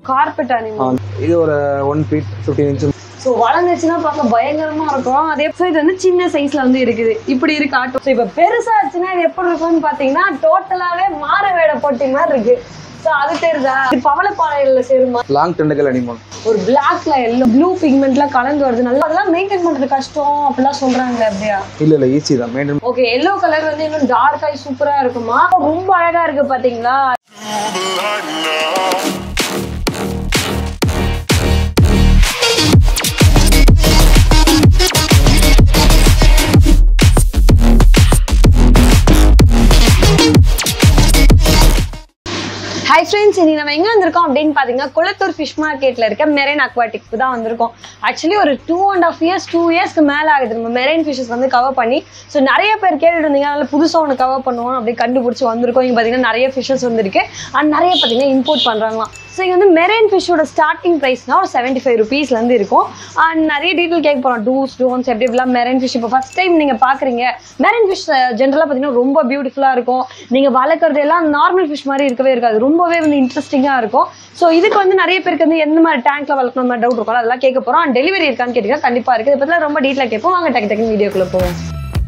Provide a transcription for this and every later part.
Carpet animal இது ஒரு one feet fifteen inch so வளர்ந்துச்சுன்னா பார்க்க பயங்கரமா இருக்கும் அதே ஸோ இது வந்து சின்ன சைஸ்ல வந்து இருக்குது இப்படி இருக்கு ஆட்டோ ஸோ இப்போ பெருசாச்சுன்னா இது எப்படி இருக்கும்னு பார்த்தீங்கன்னா டோட்டலாவே மாற வேடை போட்டி மாதிரி இருக்கு ஸோ அது தெரியுதா இது பவளப்பாறையில சேருமா லாங் டெண்டக்கல் அனிமல் ஒரு பிளாக்ல எல்லோ ப்ளூ பிக்மெண்ட்ல கலந்து வருது நல்லா அதெல்லாம் மெயின்டைன் பண்றது கஷ்டம் அப்படிலாம் சொல்றாங்களே அப்படியா இல்லை இல்லை ஈஸி தான் மெயின்டைன் ஓகே எல்லோ கலர் வந்து இன்னும் டார்க் ஆகி சூப்பரா இருக்குமா ரொம்ப அழகா இருக்கு பாத்தீங்களா ஹாய் ஃப்ரெண்ட்ஸ் இனி நம்ம எங்க வந்திருக்கோம் அப்படின்னு பாத்தீங்கன்னா குளத்தூர் ஃபிஷ் மார்க்கெட்ல இருக்க மெரைன் அக்வாட்டிக் தான் வந்திருக்கோம் ஆக்சுவலி ஒரு two and half years two இயர்ஸ்க்கு மேல ஆகுது நம்ம மெரைன் ஃபிஷஸ் வந்து கவர் பண்ணி ஸோ நிறைய பேர் கேட்டுட்டு இருந்தீங்க அதனால புதுசா ஒன்று கவர் பண்ணுவோம் அப்படி கண்டுபிடிச்சி வந்திருக்கோம் இங்க பாத்தீங்கன்னா நிறைய ஃபிஷஸ் வந்திருக்கு அண்ட் நிறைய பாத்தீங்கன்னா இம்போர்ட் பண்றாங்களாம் ஸோ இங்கே வந்து மெரைன் ஃபிஷ்ஷோட ஸ்டார்டிங் ப்ரைஸ்னா ஒரு செவன்ட்டி ஃபைவ் ருபீஸ்லேருந்து இருக்கும் அண்ட் நிறைய டீட்டெயில் கேட்க போகிறோம் டூஸ் டோன்ஸ் எப்படி எப்படிலாம் மெரைன் ஃபிஷ் இப்போ ஃபஸ்ட் டைம் நீங்கள் பார்க்குறீங்க மெரைன் ஃபிஷ் ஜென்ரலாக பார்த்தீங்கன்னா ரொம்ப பியூட்டிஃபுல்லாக இருக்கும் நீங்கள் வளர்க்குறது எல்லாம் நார்மல் ஃபிஷ் மாதிரி இருக்கவே இருக்காது ரொம்பவே வந்து இன்ட்ரெஸ்டிங்காக இருக்கும் ஸோ இதுக்கு வந்து நிறைய பேருக்கு வந்து எந்த மாதிரி டேங்க்ல வளர்க்கணும் மாதிரி டவுட் இருக்கும் அதெல்லாம் கேட்க போகிறோம் அண்ட் டெலிவரி இருக்கான்னு கேட்டிங்கன்னா கண்டிப்பாக இருக்குது இதை பற்றிலாம் ரொம்ப டீட்டெயிலாக கேட்போம் வாங்க டக்கு டக்குன்னு வீடியோக்குள்ளே போவோம்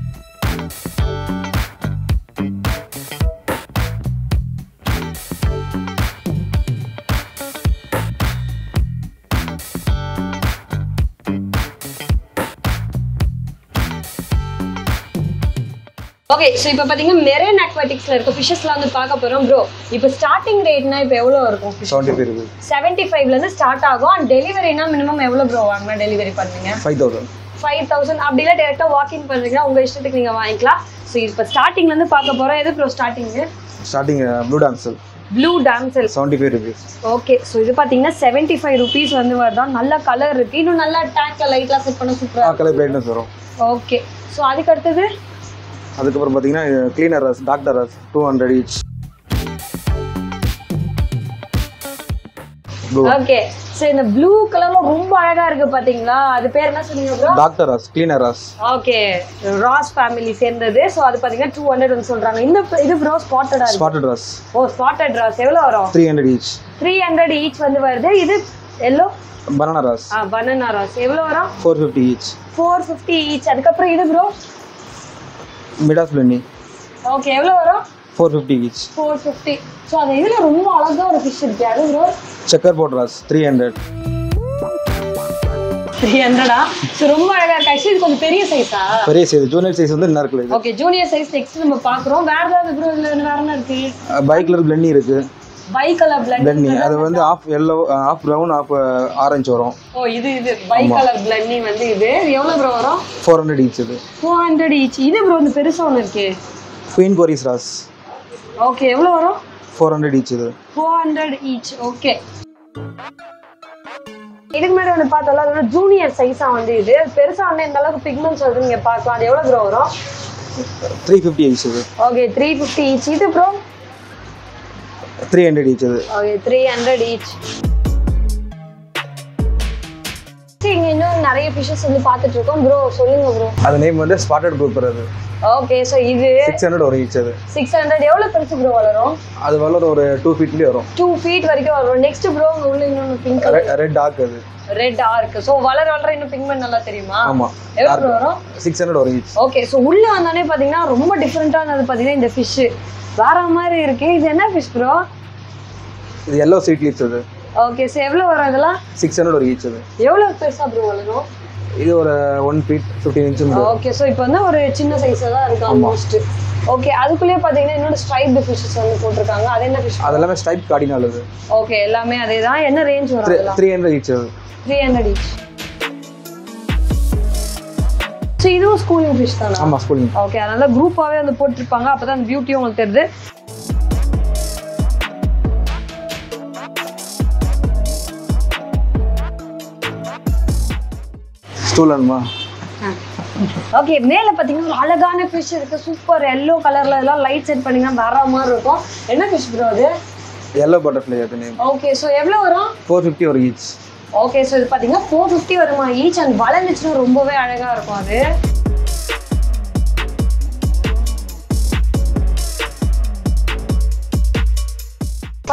ஓகே ஸோ இப்போ பார்த்தீங்கன்னா மெரைன் அக்வாட்டிக்ஸில் இருக்க ஃபிஷஸ்லாம் வந்து பார்க்க போகிறோம் ப்ரோ இப்போ ஸ்டார்டிங் ரேட்னா இப்போ எவ்வளோ இருக்கும் செவன்ட்டி ஃபைவ் இருக்குது செவன்ட்டி ஃபைவ்லேருந்து ஸ்டார்ட் ஆகும் அண்ட் டெலிவரினா மினிமம் எவ்வளோ ப்ரோ வாங்கினா டெலிவரி பண்ணுவீங்க ஃபைவ் தௌசண்ட் ஃபைவ் தௌசண்ட் அப்படிலாம் டேரெக்டாக வாக்கிங் பண்ணுறீங்கன்னா உங்கள் இஷ்டத்துக்கு நீங்கள் வாங்கிக்கலாம் ஸோ இப்போ ஸ்டார்டிங்லேருந்து பார்க்க போகிறோம் எது bro starting starting blue damsel blue damsel seventy five rupees okay so இது பார்த்தீங்கன்னா செவன்ட்டி ஃபைவ் ருபீஸ் வந்து வருதான் நல்ல கலர் இருக்குது இன்னும் நல்லா டேங்க்கில் லைட்லாம் செட் பண்ண சூப்பராக கலர் பிரைட்னஸ் வரும் ஓகே ஸோ அதுக்கு அடுத்தது அதுக்கப்புறம் பார்த்தீங்கன்னா cleaner wrasse doctor wrasse two hundred each blue okay so இந்த ப்ளூ கலர்ல ரொம்ப அழகா இருக்கு பாத்தீங்களா அது பேர் என்ன சொன்னீங்க bro doctor wrasse cleaner wrasse okay wrasse family சேர்ந்தது ஸோ அது பாத்தீங்கன்னா டூ ஹண்ட்ரட் வந்து சொல்றாங்க இந்த இது ப்ரோ ஸ்பாட்டடா இருக்கு ஸ்பாட்டட் ரஸ் ஓ ஸ்பாட்டட் ராஸ் எவ்வளோ வரும் three hundred each three hundred each வந்து வருது இது yellow banana wrasse banana wrasse எவ்வளோ வரும் four fifty each four fifty each அதுக்கப்புறம் இது ப்ரோ மிடாஸ் பிளன்னி ஓகே எவ்வளோ வரும் four fifty each four fifty so அது இதில் ரொம்ப அழகா ஒரு ஃபிஷ் இருக்கு அது bro checkerboard wrasse three hundred three ஹண்ட்ரடா ஸோ ரொம்ப அழகா இருக்கு ஆக்சுவலி இது கொஞ்சம் பெரிய சைஸா பெரிய சைஸ் ஜூனியர் சைஸ் வந்து என்ன இருக்குது இது ஓகே ஜூனியர் சைஸ் நெக்ஸ்ட் நம்ம பார்க்குறோம் வேற ஏதாவது ப்ரோ இதில் வேற என்ன இருக்கு பைக்கில் பிளன்னி இருக்குது பை கலர் பிளண்ட் பிளன்னி அது வந்து half yellow half brown half orange வரும் ஓ இது இது பை கலர் பிளண்ணி வந்து இது எவ்வளோ ப்ரோ வரும் ஃபோர் ஹண்ட்ரட் ஈச் இது ஃபோர் ஹண்ட்ரட் ஈச் இது ப்ரோ இந்த பெருசா ஒன்று இருக்கே குயின் கோரிஸ் ராஸ் ஓகே எவ்வளோ வரும் ஃபோர் ஹண்ட்ரட் ஈச் இது ஃபோர் ஹண்ட்ரட் ஈச் ஓகே இதுக்கு முன்னாடி ஒன்று பார்த்தோம்ல அதோட ஜூனியர் சைஸாக வந்து இது பெருசா வந்து இந்த அளவுக்கு பிக்மெண்ட்ஸ் வருது நீங்கள் பார்க்கலாம் அது எவ்வளோ ப்ரோ வரும் த்ரீ ஃபிஃப்டி ஈச் இது ஓகே த்ரீ ஃபிஃப்டி ஈச் இது ப்ரோ த்ரீ ஹண்ட்ரட் ஈச் இது ஓகே த்ரீ ஹண்ட்ரட் ஈச் இங்க இன்னும் நிறைய ஃபிஷஸ் வந்து பார்த்துட்டு இருக்கோம் ப்ரோ சொல்லுங்க ப்ரோ அது நேம் வந்து ஸ்பாட்டட் குரூப்பர் அது ஓகே ஸோ இது சிக்ஸ் ஹண்ட்ரட் வரும் ஈச் அது சிக்ஸ் ஹண்ட்ரட் எவ்வளோ பெருசு ப்ரோ வளரும் அது வளர ஒரு டூ ஃபீட்லேயே வரும் டூ ஃபீட் வரைக்கும் வரும் நெக்ஸ்ட் ப்ரோ உங்க உள்ள இன்னொன்று பிங்க் ரெட் டார்க் அது ரெட் ஆர்க் ஸோ வளர வளர இன்னும் பிங்க்மெண்ட் நல்லா தெரியுமா ஆமாம் எவ்வளோ ப்ரோ வரும் சிக்ஸ் ஹண்ட்ரட் வரும் ஈச் ஓகே ஸோ உள்ள வந்தோடனே பார்த்தீங்கன்னா ரொம்ப டிஃப்ரெண்ட்டானது பார்த்தீங்கன்னா இந்த ஃபிஷ் வேற மாதிரி இருக்கு இது என்ன ஃபிஷ் ப்ரோ இது எல்லோ சீட் லீப்ஸ் அது ஓகே ஸோ எவ்வளோ வரும் இதெல்லாம் சிக்ஸ் ஹண்ட்ரட் வரும் ஈச் அது எவ்வளோ பெருசா ப்ரோ வளரும் இது ஒரு one feet fifteen inch okay so இப்போ வந்து ஒரு சின்ன சைஸாக தான் இருக்கு ஆல்மோஸ்ட் ஓகே அதுக்குள்ளேயே பார்த்தீங்கன்னா இன்னொரு ஸ்ட்ரைப்டு ஃபிஷஸ் வந்து போட்டிருக்காங்க அது என்ன ஃபிஷ் அதெல்லாமே ஸ்டைப் கார்டினால் அது ஓகே எல்லாமே அதே தான் என்ன ரேஞ்ச் வரும் அதெல்லாம் த்ரீ ஹண்ட்ரட் ஈச் அது த்ரீ ஹண்ட்ரட் ஈச் ஸோ இதுவும் ஸ்கூலிங் ஃபிஷ் தானா ஆமாம் ஸ்கூலிங் ஓகே அதனால குரூப்பாகவே வந்து போட்டிருப்பாங்க அப்போ தான் அந்த பியூட்டியும் உங்களுக்கு தெரியுது ஸ்டூலன்மா ஓகே மேலே பார்த்தீங்கன்னா ஒரு அழகான ஃபிஷ் இருக்கு சூப்பர் எல்லோ கலரில் இதெல்லாம் லைட் செட் பண்ணிங்கன்னா வேற மாதிரி இருக்கும் என்ன ஃபிஷ் ப்ரோ அது எல்லோ பட்டர்ஃப்ளை அது நேம் ஓகே ஸோ எவ்வளோ வரும் ஃபோர் ஃபிஃப்டி வரும் ஈச் ஓகே ஸோ இது பார்த்தீங்கன்னா ஃபோர் ஃபிஃப்டி வருமா ஈச் அண்ட் வளர்ந்துச்சுன்னா ரொம்பவே அழகாக இருக்கும் அது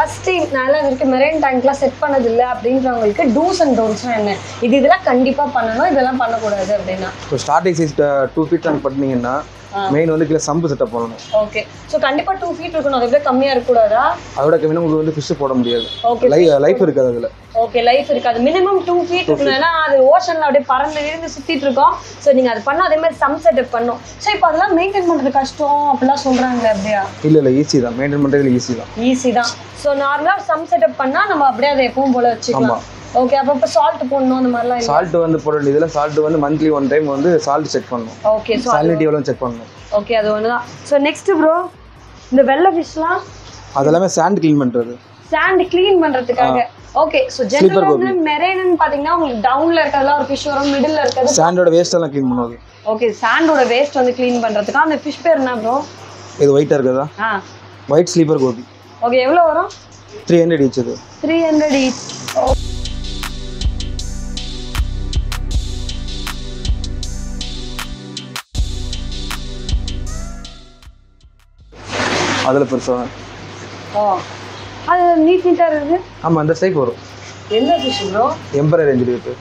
ஃபர்ஸ்ட் டைம் நான் எல்லாம் இது வரைக்கும் மெரைன் டேங்க்லாம் செட் பண்ணது இல்லை அப்படின்றவங்களுக்கு டூஸ் அண்ட் டோன்ஸ்லாம் என்ன இது இதெல்லாம் கண்டிப்பாக பண்ணணும் இதெல்லாம் பண்ணக்கூடாது அப்படின்னா இப்போ starting size two feet tank பண்ணீங்கன்னா மெயின் வந்து கீழே சம்பு செட்டப் பண்ணணும் ஓகே ஸோ கண்டிப்பாக டூ ஃபீட் இருக்கணும் அதை விட கம்மியாக இருக்கக்கூடாதா அதோட கம்மியாக உங்களுக்கு வந்து ஃபிஷ் போட முடியாது ஓகே லை லைஃப் இருக்காது அதில் ஓகே லைஃப் இருக்காது மினிமம் டூ ஃபீட் இருக்கணும் ஏன்னா அது ஓஷன்ல அப்படியே பறந்து இருந்து சுத்திட்டு இருக்கோம் ஸோ நீங்க அது பண்ணா அதே மாதிரி சம் செட்டப் பண்ணும் ஸோ இப்போ அதெல்லாம் மெயின்டைன் பண்றது கஷ்டம் அப்படிலாம் சொல்றாங்களே அப்படியா இல்லை இல்லை ஈஸி தான் மெயின்டைன் பண்ணுறது ஈஸி தான் ஈஸி தான் ஸோ நார்மலா சம் செட்டப் பண்ணா நம்ம அப்படியே அதை எப்பவும் போல வச்சுக்கலாம் ஓகே அப்போ இப்போ சால்ட் போடணும் அந்த மாதிரிலாம் இல்லை சால்ட் வந்து போட வேண்டியதில் சால்ட் வந்து மந்த்லி ஒன் டைம் வந்து சால்ட் செக் பண்ணணும் ஓகே ஸோ சாலினிட்டி எவ்வளோ செக் பண்ணணும் ஓகே அது ஒன்று தான் ஸோ நெக்ஸ்ட் ப்ரோ இந்த வெள்ளை ஃபிஷ்லாம் அதெல்லாமே சாண்ட் க்ளீன் பண்ணுறது சாண்ட் க்ளீன் பண்றதுக்காக ஓகே ஸோ ஜென்ரலாக வந்து மெரேன்னு பார்த்தீங்கன்னா உங்களுக்கு டவுன்ல இருக்கிறதுலாம் ஒரு ஃபிஷ் வரும் மிடில் இருக்கிறது சாண்டோட வேஸ்ட் எல்லாம் க்ளீன் பண்ணுவது ஓகே சாண்டோட வேஸ்ட் வந்து க்ளீன் பண்றதுக்கு அந்த ஃபிஷ் பேர் என்ன ப்ரோ இது ஒயிட்டாக இருக்குதா ஆ ஒயிட் ஸ்லீப்பர் கோபி ஓகே எவ்வளோ வரும் த்ரீ ஹண்ட்ரட் ஈச் இது த்ரீ ஹண்ட்ரட் ஈச் அதில் பெருசாக ஓ அது நீட் நீட்டாக இருக்குது ஆமாம் அந்த சைப் வரும் எந்த ஃபிஷ் ப்ரோ எம்பரர் ரேஞ்சில் இருக்குது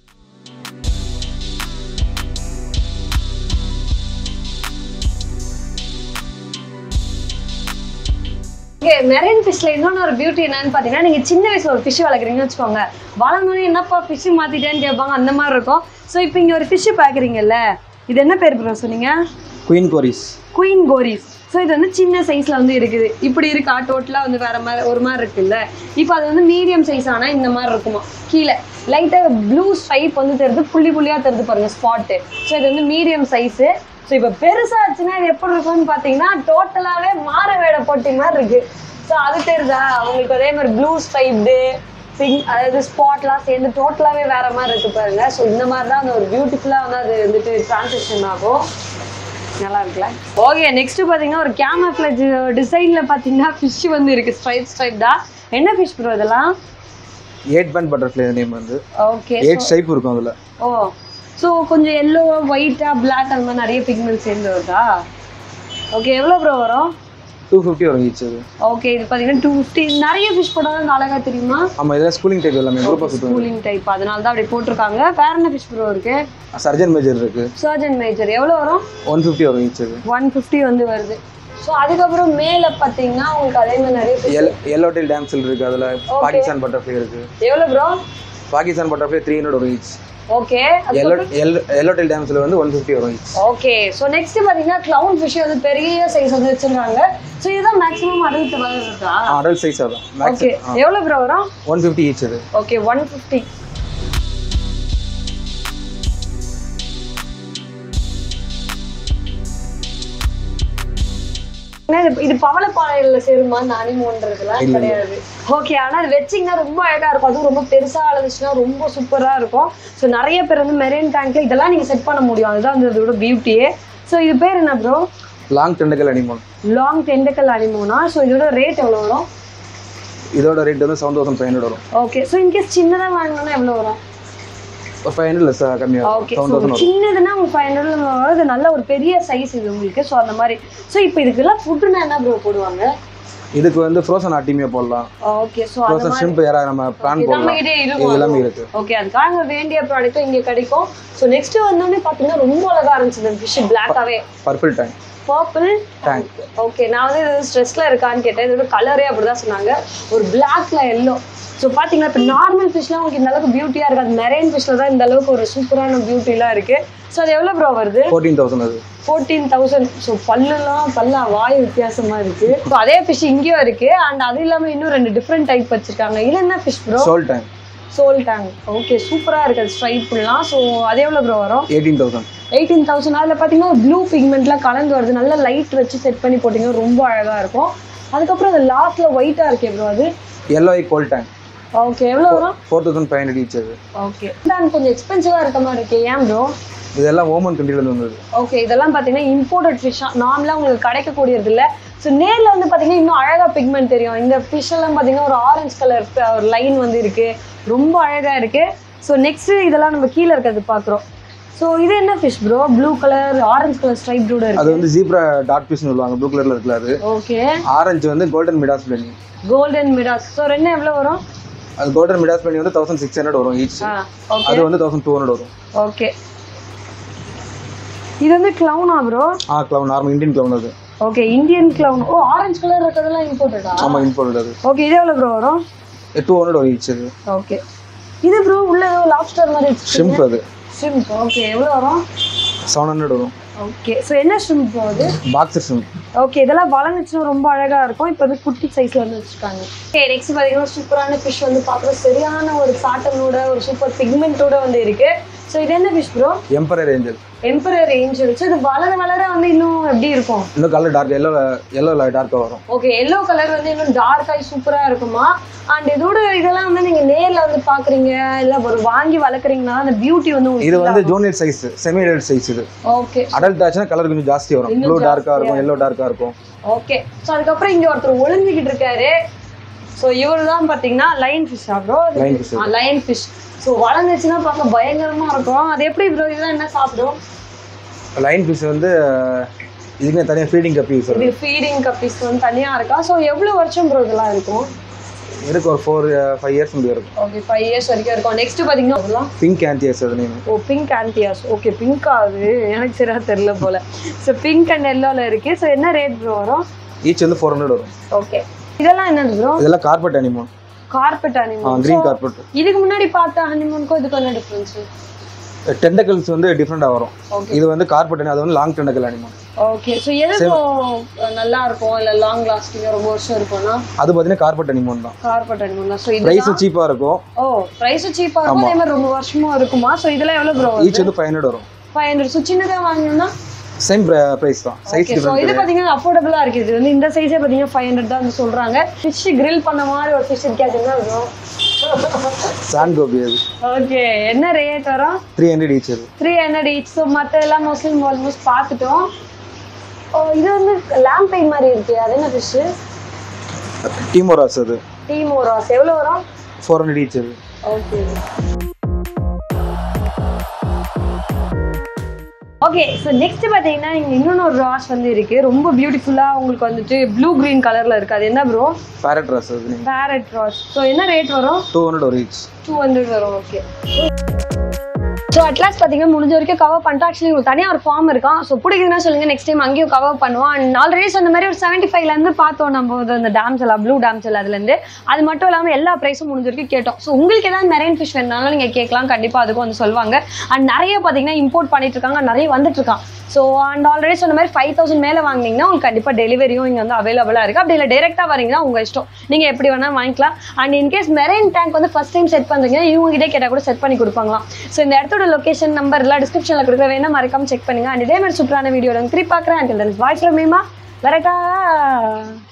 ஓகே மெரைன் ஃபிஷ்ல இன்னொன்று ஒரு பியூட்டி என்னன்னு பார்த்தீங்கன்னா நீங்கள் சின்ன வயசுல ஒரு ஃபிஷ் வளர்க்குறீங்கன்னு வச்சுக்கோங்க வளர்ந்தோடனே என்னப்பா ஃபிஷ் மாற்றிட்டேன்னு கேட்பாங்க அந்த மாதிரி இருக்கும் ஸோ இப்போ இங்கே ஒரு ஃபிஷ் பார்க்குறீங்கல்ல இது என்ன பேர் ப்ரோ சொன்னீங்க queen coris queen coris so இது வந்து சின்ன சைஸில் வந்து இருக்குது இப்படி இருக்கா டோட்டலாக வந்து வேற மாதிரி ஒரு மாதிரி இருக்குல்ல இப்போ அது வந்து மீடியம் சைஸ் ஆனால் இந்த மாதிரி இருக்குமா கீழே லைட்டாக ப்ளூ ஸ்ட்ரைப் வந்து தெரியுது புள்ளி புள்ளியாக தெரியுது பாருங்க ஸ்பாட்டு ஸோ இது வந்து மீடியம் சைஸு ஸோ இப்போ பெருசாச்சுன்னா இது எப்படி இருக்கும்னு பார்த்தீங்கன்னா டோட்டலாகவே மாற வேடை போட்டி மாதிரி இருக்கு ஸோ அது தெரியுதா உங்களுக்கு அதே மாதிரி ப்ளூ ஸ்ட்ரைப்டு பிங்க் அதாவது ஸ்பாட்லாம் சேர்ந்து டோட்டலாகவே வேற மாதிரி இருக்கு பாருங்க ஸோ இந்த மாதிரி தான் அந்த ஒரு பியூட்டிஃபுல்லாக வந்து அது வந்துட்டு டிரான்சேக்ஷன் ஆகும் நல்லா இருக்குல்ல ஓகே நெக்ஸ்ட் பார்த்தீங்கன்னா ஒரு கேமஃப்ளேஜ் டிசைனில் பார்த்தீங்கன்னா ஃபிஷ் வந்து இருக்கு ஸ்ட்ரைப் ஸ்ட்ரைப் தான் என்ன ஃபிஷ் ப்ரோ இதெல்லாம் எயிட் பேண்ட் பட்டர்ஃப்ளை நேம் வந்து ஓகே எயிட் ஷைப் இருக்கும் அதில் ஓ ஸோ கொஞ்சம் எல்லோ ஒயிட்டா பிளாக் அந்த மாதிரி நிறைய பிக்மெண்ட் சேர்ந்து வருதா ஓகே எவ்வளோ ப்ரோ வரும் டூ ஃபிஃப்டி வரும் ஈச் அது ஓகே இது பார்த்தீங்கன்னா டூ ஃபிஃப்டி நிறைய ஃபிஷ் போட்டால் தான் அழகா தெரியுமா ஆமாம் இதெல்லாம் ஸ்கூலிங் டைப் எல்லாமே குரூப்பாக சுற்றுவோம் கூலிங் டைப் அதனால தான் அப்படி போட்டிருக்காங்க வேற என்ன ஃபிஷ் ப்ரோ இருக்கு சர்ஜன் மேஜர் இருக்குது சர்ஜன் மேஜர் எவ்வளோ வரும் ஒன் ஃபிஃப்டி வரும் ஈச் அது ஒன் ஃபிஃப்டி வந்து வருது ஸோ அதுக்கப்புறம் மேலே பார்த்தீங்கன்னா உங்களுக்கு அதே மாதிரி நிறைய fish- எல் எல்லோட்டில் டேம்ஸில் இருக்குது அதில் பாகிஸ்தான் பட்டர்ஃப்ளை இருக்குது எவ்வளோ bro Pakistan butterfly three hundred வரும் ஈச் ஓகே எல்லோ எல் எல்லோட்டில் டேம்ஸில் வந்து ஒன் ஃபிஃப்டி வரும் ஈச் ஓகே ஸோ நெக்ஸ்ட் பார்த்தீங்கன்னா clown ஃபிஷ் வந்து பெரிய சைஸ் வந்து வச்சிருக்காங்க ஸோ இதுதான் மேக்ஸிமம் அறுபத்து வருதா அடல்ட் சைஸ் அதான் ஓகே மேக்ஸ் எவ்வளோ ப்ரோ வரும் ஒன் ஃபிஃப்டி ஈச் அது ஓகே ஒன் ஃபிஃப்டி இது பவளப்பாறையில் சேருமா இந்த அனிமோன்றதுலாம் இல்ல, இல்ல. கிடையாது ஓகே ஆனா அது வச்சிங்கன்னா ரொம்ப அழகா இருக்கும் அதுவும் ரொம்ப பெருசா வளர்ந்துச்சுன்னா ரொம்ப சூப்பரா இருக்கும் ஸோ நிறைய பேர் வந்து மெரைன் டேங்க்ல இதெல்லாம் நீங்க செட் பண்ண முடியும் அதுதான் வந்து இதோட பியூட்டியே ஸோ இது பேர் என்ன bro long tentacle anemone long tentacle அனிமோனா ஸோ இதோட ரேட் எவ்வளோ வரும் இதோட ரேட் வந்து செவன் தௌசண்ட் ஃபைவ் ஹண்ட்ரட் வரும் ஓகே ஸோ இன்கேஸ் சின்னதாக வாங்கினோம்னா எவ்வளோ வரும் ஒரு ஃபைவ் ஹண்ட்ரட் லெஸ் கம்மியாக ஓகே இருக்கும் செவன் தௌசண்ட் வரும் சின்னதுன்னா உங்களுக்கு ஃபைவ் ஹண்ட்ரட் வரும் இது நல்ல ஒரு பெரிய சைஸ் இது உங்களுக்கு ஸோ அந்த மாதிரி ஸோ இப்போ இதுக்கெல்லாம் ஃபுட்டுனா என்ன ப்ரோ போடுவாங்க இதுக்கு வந்து ஃப்ரோசன் ஆட்டிமியா போடலாம் ஓகே ஸோ அந்த ஃப்ரோசன் ஷிம்ப் யாரா நம்ம பிளான் நம்ம போடலாம் கிட்டே இது இருக்கும் எல்லாமே இருக்கு ஓகே அதுக்காக வேண்டிய ப்ராடக்ட்டும் இங்கே கிடைக்கும் ஸோ நெக்ஸ்ட் வந்தோடனே பார்த்தீங்கன்னா ரொம்ப அழகா இருந்துச்சு இந்த ஃபிஷ் பிளாக்காவே purple tang purple tang okay நான் வந்து இது ஸ்ட்ரெஸ்ல இருக்கான்னு கேட்டேன் இதோட கலரே அப்படிதான் சொன்னாங்க ஒரு பிளாக்ல எல்லோ ஸோ பார்த்தீங்கன்னா இப்போ நார்மல் ஃபிஷ்லாம் உங்களுக்கு இந்த அளவுக்கு பியூட்டியாக இருக்காது மெரைன் ஃபிஷ்ல தான் இந்த அளவுக்கு ஒரு சூப்பரான பியூட்டிலாம் இருக்கு ஸோ அது எவ்வளோ ப்ரோ வருது ஃபோர்டீன் தௌசண்ட் அது ஃபோர்டீன் தௌசண்ட் ஸோ பல்லுலாம் பல்லா வாய் வித்தியாசமா இருக்கு ஸோ அதே ஃபிஷ் இங்கேயும் இருக்கு அண்ட் அது இல்லாமல் இன்னும் ரெண்டு டிஃப்ரெண்ட் டைப் வச்சிருக்காங்க இது என்ன fish bro sohal tang sohal tang okay சூப்பராக இருக்கு அது ஸ்ட்ரைப்லாம் ஸோ அது எவ்வளோ ப்ரோ வரும் எயிட்டீன் தௌசண்ட் எயிட்டீன் தௌசண்ட் அதில் பார்த்தீங்கன்னா ப்ளூ பிக்மெண்ட்லாம் கலந்து வருது நல்ல லைட் வச்சு செட் பண்ணி போட்டிங்கன்னா ரொம்ப அழகாக இருக்கும் அதுக்கப்புறம் அது லாஸ்ட்டில் ஒயிட்டாக இருக்கே ப்ரோ அது yellow eye kole tang okay எவ்வளோ வரும் four thousand five hundred each அது ஓகே தான் கொஞ்சம் எக்ஸ்பென்சிவாக இருக்க மாதிரி இருக்கே ஏன் ப்ரோ இதெல்லாம் ஓமன் கண்ட்ரிலேருந்து வந்தது ஓகே இதெல்லாம் பார்த்தீங்கன்னா இம்போர்ட்டட் ஃபிஷ்ஷாக நார்மலாக உங்களுக்கு கிடைக்கக்கூடியது இல்லை ஸோ நேரில் வந்து பார்த்தீங்கன்னா இன்னும் அழகாக பிக்மெண்ட் தெரியும் இந்த ஃபிஷ் எல்லாம் பார்த்தீங்கன்னா ஒரு ஆரஞ்சு கலர் ஒரு லைன் வந்து இருக்கு ரொம்ப அழகாக இருக்கு ஸோ நெக்ஸ்ட் இதெல்லாம் நம்ம கீழே இருக்கிறது பார்க்குறோம் ஸோ இது என்ன fish bro blue colour orange colour stripe ப்ளூட அது இருக்கு வந்து ஜீப்ரா டாட் பீஸ்னு சொல்லுவாங்க ப்ளூ கலர்ல இருக்குல்ல அது ஓகே ஆரஞ்சு வந்து golden midas blenny golden midas so ரெண்டு எவ்வளோ வரும் அது கோல்டன் மிடாஸ் பிளனி வந்து தௌசண்ட் சிக்ஸ் ஹண்ட்ரட் வரும் ஈச் ஆ ஓகே அது வந்து தௌசண்ட் டூ ஹண்ட்ரட் வரும் ஓகே இது வந்து க்ளவுனா ப்ரோ ஆ க்ளவுன் நார்மல் இந்தியன் க்ளவுன் அது ஓகே இந்தியன் க்ளவுன் ஓ ஆரஞ்சு கலர் இருக்கிறதெல்லாம் இம்போர்ட்டடா ஆமாம் இம்போர்ட் அது ஓகே இது எவ்வளோ ப்ரோ வரும் டூ ஹண்ட்ரட் வரும் ஈச் அது ஓகே இது ப்ரோ உள்ள ஏதோ லாப்ஸ்டர் மாதிரி ஷிம்ப் அது ஷிம்ப் ஓகே எவ்வளோ வரும் செவன் ஹண்ட்ரட் வரும் ஓகே ஸோ என்ன ஷிம்ப் ப்ரோ அது பாக்ஸர் ஷிம்ப் ஓகே இதெல்லாம் வளர்ந்துச்சுன்னா ரொம்ப அழகா இருக்கும் இப்போ வந்து குட்டி சைஸ்ல வந்து வச்சிருக்காங்க ஓகே நெக்ஸ்ட் பார்த்தீங்கன்னா சூப்பரான ஃபிஷ் வந்து பார்க்குறோம் சரியான ஒரு பேட்டர்னோட ஒரு சூப்பர் பிக்மெண்ட்டோட வந்து இருக்கு ஸோ இது என்ன fish bro emperor angel emperor angel so இது வளர வளர வந்து இன்னும் எப்படி இருக்கும் இன்னும் கலர் டார்க் எல்லோ எல்லோ டார்க்காக வரும் ஓகே எல்லோ கலர் வந்து இன்னும் டார்க் ஆகி சூப்பரா இருக்குமா அண்ட் இதோட இதெல்லாம் வந்து நீங்க நேர்ல வந்து பாக்குறீங்க இல்ல ஒரு வாங்கி வளர்க்குறீங்கன்னா அந்த பியூட்டி வந்து இது உங்களுக்கு வந்து junior size semi adult size இது ஓகே அடல்ட் ஆச்சுன்னா கலர் கொஞ்சம் ஜாஸ்தி வரும் இன்னும் ப்ளூ டார்க்காக இருக்கும் எல்லோ டார்க்காக இருக்கும் ஓகே ஸோ அதுக்கப்புறம் இங்க ஒருத்தர் ஒளிஞ்சுக்கிட்டு இருக்காரு ஸோ இவர் தான் பார்த்தீங்கன்னா lion fish bro Lion fish. Lion fish so வளர்ந்துச்சுன்னா பார்க்க பயங்கரமா இருக்கும் அது எப்படி ப்ரோ இதெல்லாம் என்ன சாப்பிடும் லைன் ஃபிஷ் வந்து இதுக்குமே தனியாக ஃபீடிங் கப்பி யூஸ் இது ஃபீடிங் கப்பீஸ் வந்து தனியா இருக்கா ஸோ எவ்வளவு வருஷம் ப்ரோ இதெல்லாம் இருக்கும் இருக்கு ஒரு ஃபோர் ஃபைவ் இயர்ஸ் முடியும் இருக்கும் ஓகே ஃபைவ் இயர்ஸ் வரைக்கும் இருக்கும் நெக்ஸ்ட் பார்த்தீங்கன்னா அதெல்லாம் பிங்க் ஆன்டியஸ் அது நேம் ஓ பிங்க் ஆன்டியாஸ் ஓகே பிங்க் அது எனக்கு சரியா தெரியல போல ஸோ பிங்க் அண்ட் எல்லோல இருக்கு ஸோ என்ன ரேட் ப்ரோ வரும் ஈச் வந்து ஃபோர் ஹண்ட்ரட் வரும் ஓகே இதெல்லாம் என்னது ப்ரோ இதெல்லாம் கார்பெட் அனிமோன் கார்பெட் ஆ அனிமல் க்ரீன் கார்பெட் இதுக்கு முன்னாடி பார்த்த ஹனிமூனுக்கும் இதுக்கு என்ன டிஃப்ரென்ஸ் டெண்டக்கல்ஸ் வந்து டிஃப்ரெண்டாக வரும் ஓகே இது வந்து கார்பெட் அது வந்து long tentacle anemone okay so எதுக்கும் நல்லா இருக்கும் இல்லை லாங் லாஸ்டிங்காக ரொம்ப வருஷம் இருக்கும்னா அது பார்த்தீங்கன்னா கார்பெட் அனிமோன் தான் கார்பெட் அனிமல் தான் ஸோ இது ப்ரைஸும் சீப்பாக இருக்கும் ஓ ப்ரைஸும் சீப்பாக இருக்கும் அதே மாதிரி ரொம்ப வருஷமும் இருக்குமா ஸோ இதெல்லாம் எவ்வளோ ப்ரோ ஈச் வந்து ஃபைவ் ஹண்ட்ரட் வரும் ஃபைவ் ஹண்ட்ரட் ஸோ சின்னதாக வாங்கணும்னா சேம் ப்ரைஸ் தான் சைஸ் ஓகே ஸோ இது பார்த்தீங்கன்னா அஃபோர்டபுளாக இருக்குது இது வந்து இந்த சைஸே பார்த்தீங்கன்னா ஃபைவ் ஹண்ட்ரட் தான் வந்து சொல்கிறாங்க ஃபிஷ் grill பண்ண மாதிரி ஒரு ஃபிஷ் இருக்காது என்ன இருக்கும் சாண்ட் கோபி அது ஓகே என்ன ரேட் வரும் த்ரீ ஹண்ட்ரட் ஈச் அது த்ரீ ஹண்ட்ரட் ஈச் ஸோ மற்ற எல்லாம் மோஸ்ட்லி ஆல்மோஸ்ட் பார்த்துட்டோம் ஓ இது வந்து லேம்பைன் மாதிரி இருக்கு அது என்ன ஃபிஷ்ஷு டீமோராஸ் அது டீமோராஸ் எவ்வளோ வரும் ஃபோர் ஹண்ட்ரட் ஈச் அது ஓகே ஓகே ஸோ நெக்ஸ்ட் பார்த்தீங்கன்னா இங்கே இன்னொன்று ஒரு ராஸ் வந்து இருக்கு ரொம்ப பியூட்டிஃபுல்லாக உங்களுக்கு வந்துட்டு ப்ளூ green கலரில் இருக்கு அது என்ன ப்ரோ பேரட் ராஸ் அது பேரட் ராஸ் ஸோ என்ன ரேட் வரும் டூ ஹண்ட்ரட் வரும் ஈச் டூ ஹண்ட்ரட் வரும் ஓகே ஸோ அட்லாஸ் பார்த்தீங்கன்னா முடிஞ்ச வரைக்கும் கவர் பண்ணிட்டு ஆக்சுவலி உங்களுக்கு தனியாக ஒரு ஃபார்ம் இருக்கும் ஸோ பிடிக்குதுன்னா சொல்லுங்க நெக்ஸ்ட் டைம் அங்கேயும் கவர் பண்ணுவோம் அண்ட் ஆல்ரெடி சொன்ன மாதிரி ஒரு செவன்ட்டி ஃபைவ்லேருந்து பார்த்தோம் நம்ம இது அந்த டேம்ஸ் எல்லாம் ப்ளூ டேம்ஸ் எல்லாம் அதுலேருந்து அது மட்டும் இல்லாமல் எல்லா ப்ரைஸும் முடிஞ்ச வரைக்கும் கேட்டோம் ஸோ உங்களுக்கு ஏதாவது மெரைன் ஃபிஷ் வேணுனாலும் நீங்கள் கேட்கலாம் கண்டிப்பாக அதுக்கும் வந்து சொல்லுவாங்க அண்ட் நிறைய பார்த்தீங்கன்னா இம்போர்ட் பண்ணிட்டு இருக்காங்க நிறைய வந்துட்டு இருக்கான் ஸோ அண்ட் ஆல்ரெடி சொன்ன மாதிரி ஃபைவ் தௌசண்ட் மேலே வாங்கினீங்கன்னா உங்களுக்கு கண்டிப்பாக டெலிவரியும் இங்கே வந்து அவைலபிளாக இருக்குது அப்படி இல்லை டேரெக்டாக வரீங்கன்னா உங்கள் இஷ்டம் நீங்கள் எப்படி வேணால் வாங்கிக்கலாம் அண்ட் இன்கேஸ் மெரைன் டேங்க் வந்து ஃபஸ்ட் டைம் செட் பண்ணுறீங்க இவங்ககிட்டே கேட்டால் கூட செட் பண்ணி கொடுப்பாங்களாம் ஸோ இந்த இடத்தோட லொக்கேஷன் நம்பர் எல்லாம் டிஸ்கிரிப்ஷனில் கொடுக்குற வேணா மறக்காம செக் பண்ணுங்க அண்ட் இதே மாதிரி சூப்பரான வீடியோ திருப்பி பார்க்குறேன் அண்ட் வாய்ஸ் மீமா வரட்டா